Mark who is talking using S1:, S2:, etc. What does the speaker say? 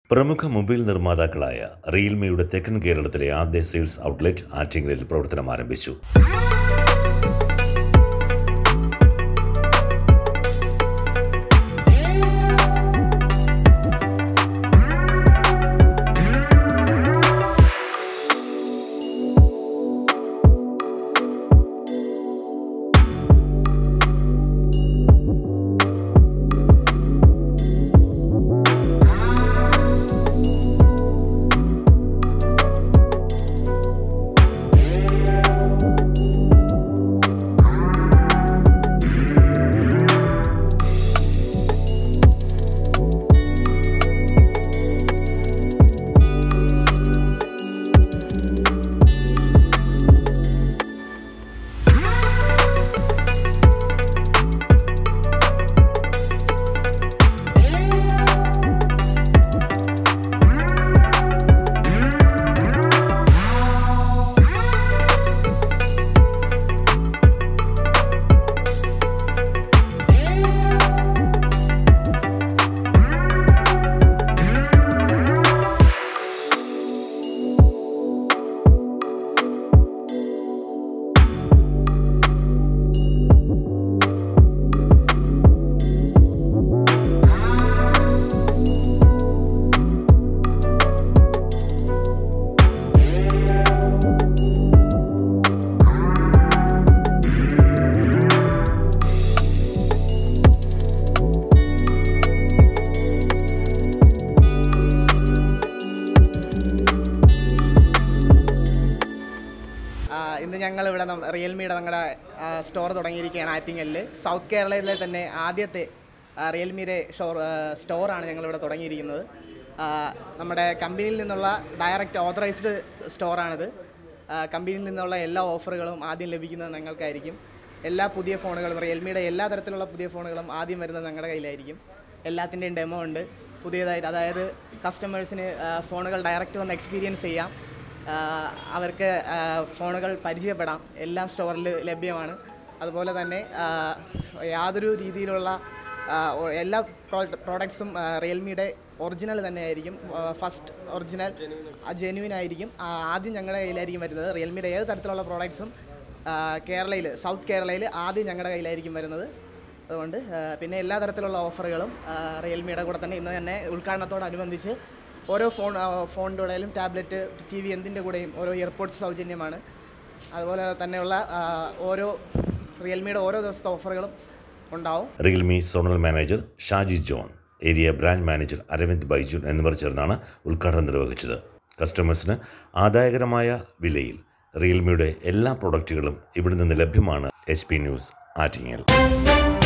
S1: പ്രമുഖ മൊബൈൽ നിർമ്മാതാക്കളായ റിയൽമിയുടെ തെക്കൻ കേരളത്തിലെ ആദ്യ സെയിൽസ് ഔട്ട്ലെറ്റ് ആറ്റിങ്ങലിൽ പ്രവർത്തനം ആരംഭിച്ചു
S2: ആ, ഇന്ന് ഞങ്ങൾ ഇവിടെ റിയൽമിയുടെ നമ്മുടെ സ്റ്റോർ തുടങ്ങിയിരിക്കുകയാണ് ആറ്റിങ്ങലിൽ സൗത്ത് കേരളയിലെ തന്നെ ആദ്യത്തെ ആ, റിയൽമിയുടെ ഷോർ സ്റ്റോറാണ് ഞങ്ങളിവിടെ തുടങ്ങിയിരിക്കുന്നത് ആ, നമ്മുടെ കമ്പനിയിൽ നിന്നുള്ള ഡയറക്റ്റ് ഓതറൈസ്ഡ് സ്റ്റോറാണിത് ആ, കമ്പനിയിൽ നിന്നുള്ള എല്ലാ ഓഫറുകളും ആദ്യം ലഭിക്കുന്നത് ഞങ്ങൾക്കായിരിക്കും എല്ലാ പുതിയ ഫോണുകളും റിയൽമിയുടെ എല്ലാ തരത്തിലുള്ള പുതിയ ഫോണുകളും ആദ്യം വരുന്നത് ഞങ്ങളുടെ കയ്യിലായിരിക്കും എല്ലാത്തിൻ്റെയും ഡെമോ ഉണ്ട് പുതിയതായിട്ട് അതായത് കസ്റ്റമേഴ്സിന് ഫോണുകൾ ഡയറക്റ്റ് വന്ന് എക്സ്പീരിയൻസ് ചെയ്യാം ആ, അവർക്ക് ആ, ഫോണുകൾ പരിചയപ്പെടാം എല്ലാം സ്റ്റോറിൽ ലഭ്യമാണ് അതുപോലെ തന്നെ ആ, യാതൊരു രീതിയിലുള്ള ആ, ഒ- എല്ലാ പ്രോഡക്ട്സും റിയൽമിയുടെ ഒറിജിനൽ തന്നെയായിരിക്കും ഫസ്റ്റ് ഒറിജിനൽ ജെന്യൂൻ ആയിരിക്കും ആ, ആദ്യം ഞങ്ങളുടെ കയ്യിലായിരിക്കും വരുന്നത് റിയൽമിയുടെ ഏത് തരത്തിലുള്ള പ്രോഡക്ട്സും കേരളയിൽ സൗത്ത് കേരളയിൽ ആദ്യം ഞങ്ങളുടെ കയ്യിലായിരിക്കും വരുന്നത് അതുകൊണ്ട് ആ, പിന്നെ എല്ലാ തരത്തിലുള്ള ഓഫറുകളും ആ, റിയൽമിയുടെ കൂടെ തന്നെ ഇന്ന് തന്നെ ഉദ്ഘാടനത്തോടനുബന്ധിച്ച് ഓരോ ഫോൺ ആ, ഫോണിൻ്റെ കൂടെയും ടാബ്ലറ്റ് ടി വി എന്തിൻ്റെ കൂടെയും ഓരോ എയർപോർട്ട്സ് സൗജന്യമാണ് അതുപോലെ തന്നെയുള്ള ആ, ഓരോ റിയൽമിയുടെ ഓരോ ദിവസത്തെ ഓഫറുകളും ഉണ്ടാവും
S1: Realme zonal manager Shaji John area branch manager Aravind Baijun എന്നിവർ ചേർന്നാണ് ഉദ്ഘാടനം നിർവഹിച്ചത് കസ്റ്റമേഴ്സിന് ആദായകരമായ വിലയിൽ റിയൽമിയുടെ എല്ലാ പ്രൊഡക്റ്റുകളും ഇവിടെ നിന്ന് ലഭ്യമാണ് എച്ച് പി ന്യൂസ് ആറ്റിങ്ങൽ